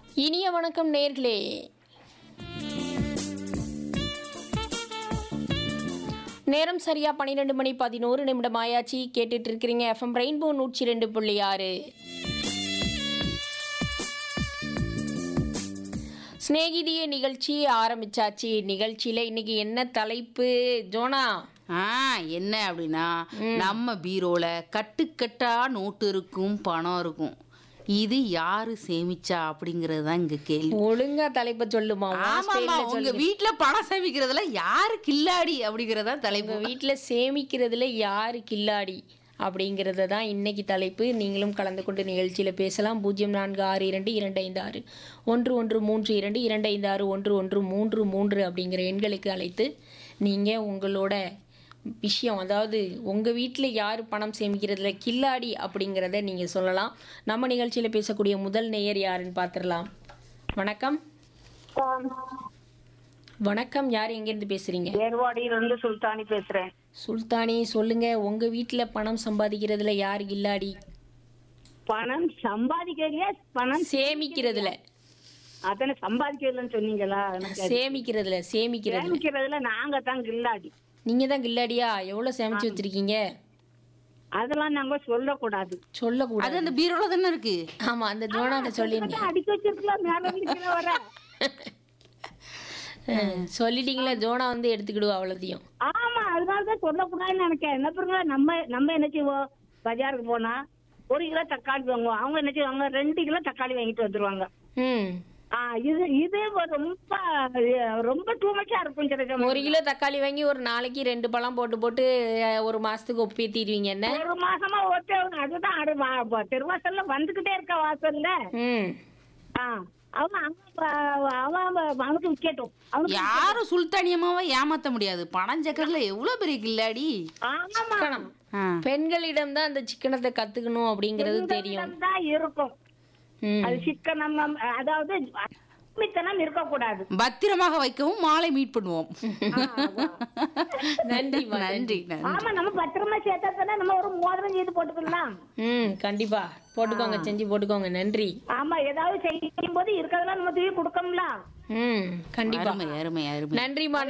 இனிய வணக்கம் நேர்களே நேரம் சரியா பன்னிரெண்டு மணி பதினோரு நிமிடம் ஆயாச்சு கேட்டுட்டு இருக்கிறீங்க எஃப்எம் ரெயின்போ நூற்றி ரெண்டு புள்ளி ஆறு சிநேகிதிய நிகழ்ச்சி ஆரம்பிச்சாச்சு நிகழ்ச்சியில இன்னைக்கு என்ன தலைப்பு ஜோனா ஆ என்ன அப்படின்னா நம்ம பீரோல கட்டுக்கட்டா நோட்டு இருக்கும் பணம் இருக்கும் இது யாரு சேமிச்சா அப்படிங்கறது தான் இங்க கேள்வி ஒழுங்கா தலைப்பை சொல்லுமா உன் ஆமாமா style ல உங்க சொல்லு. வீட்ல பணம் சேமிக்கிறதுல யாரு கில்லாடி அப்படிங்கறதா உங்க தலைப்பு வீட்டுல சேமிக்கிறதுல யாரு கில்லாடி அப்படிங்கிறத தான் இன்னைக்கு தலைப்பு நீங்களும் கலந்து கொண்டு நிகழ்ச்சியில் பேசலாம் பூஜ்ஜியம் நான்கு ஆறு இரண்டு இரண்டு ஐந்து ஆறு ஒன்று ஒன்று மூன்று இரண்டு இரண்டு ஐந்து ஆறு ஒன்று ஒன்று மூன்று மூன்று அப்படிங்கிற எண்களுக்கு அழைத்து நீங்கள் உங்களோட விஷயம் அதாவது உங்கள் வீட்டில் யார் பணம் சேமிக்கிறதுல கில்லாடி அப்படிங்கிறத நீங்கள் சொல்லலாம் நம்ம நிகழ்ச்சியில் பேசக்கூடிய முதல் நேயர் யாருன்னு பார்த்துடலாம் வணக்கம் வணக்கம் யார் எங்கேருந்து பேசுகிறீங்க ஏர்வாடியிலிருந்து சுல்தானி பேசுறேன் சுல்தானி சொல்லுங்க உங்க வீட்ல பணம் சம்பாதிக்கிறதுல யார் கில்லாடி பணம் சம்பாதிக்கிறீங்க பணம் சேமிக்கிறதுல அதனை சம்பாதிக்கிறதுன்னு சொன்னீங்களா எனக்கு அது சேமிக்கிறதுல சேமிக்கிறதுல சேமிக்கிறதுல நாங்க தான் கில்லாடி நீங்க தான் கில்லாடியா எவ்வளவு சேமிச்சு வச்சிருக்கீங்க அதெல்லாம் நாங்க சொல்லக்கூடாது சொல்லக்கூடாது அது அந்த பீரோல தானே இருக்கு ஆமா அந்த ஜோனாட்ட சொல்லிருங்க அடிக்க வச்சிருக்கலாம் மேல இருந்து கீழே வர சொல்லிட்டீங்களா ஜோனா வந்து எடுத்துக்கிடுவா அவ்வளோத்தையும் ஆமா அதனாலதான் சொல்லக்கூடாதுன்னு நினைக்கிறேன் என்ன பிறகு நம்ம நம்ம என்ன செய்வோம் பஜாருக்கு போனா ஒரு கிலோ தக்காளி வாங்குவோம் அவங்க என்ன செய்வாங்க ரெண்டு கிலோ தக்காளி வாங்கிட்டு வந்துருவாங்க ம் ஆ இது இது ரொம்ப ரொம்ப டூ மச்சா இருக்கும் சில சமயம். ஒரு கிலோ தக்காளி வாங்கி ஒரு நாளைக்கு ரெண்டு பழம் போட்டு போட்டு அஹ், ஒரு மாசத்துக்கு ஒப்பேத்திடுவீங்க என்ன ஒரு மாசமா ஓட்டு அதுதான் அடு வா- வா- தெருவாசல்ல வந்துகிட்டே இருக்க வாசல்ல ம் ஆ, அவன் அவன் அவன் அவனுக்கு விக்கெட்டும் அவனுக்கு யாரும் சுல்தானியமாவை ஏமாத்த முடியாது பணம் சக்கரத்துல எவ்வளவு பெரிய கில்லாடி ஆமா சிக்கனம் ஆ. பெண்களிடம் தான் அந்த சிக்கனத்தை கத்துக்கணும் அப்படிங்கிறது தெரியும் தான் இருக்கும் ம் அது சிக்கனம் அதாவது அடிமைத்தனம் இருக்கக்கூடாது பத்திரமாக வைக்கவும் மாலை மீட் பண்ணுவோம் நன்றிம்மா, நன்றி நன்றி ஆமா நம்ம பத்திரமா சேர்த்தா தானே நம்ம ஒரு மோதிரம் செய்து போட்டுக்கலாம் ம் கண்டிப்பா போட்டுக்கோங்க செஞ்சு போட்டுக்கோங்க நன்றி ஆமா ஏதாவது செய்யும் போது இருக்கிறதெல்லாம் நம்ம தூக்கி கொடுக்கணும்ல ம் கண்டிப்பா அருமை அருமை அருமை நன்றிம்மா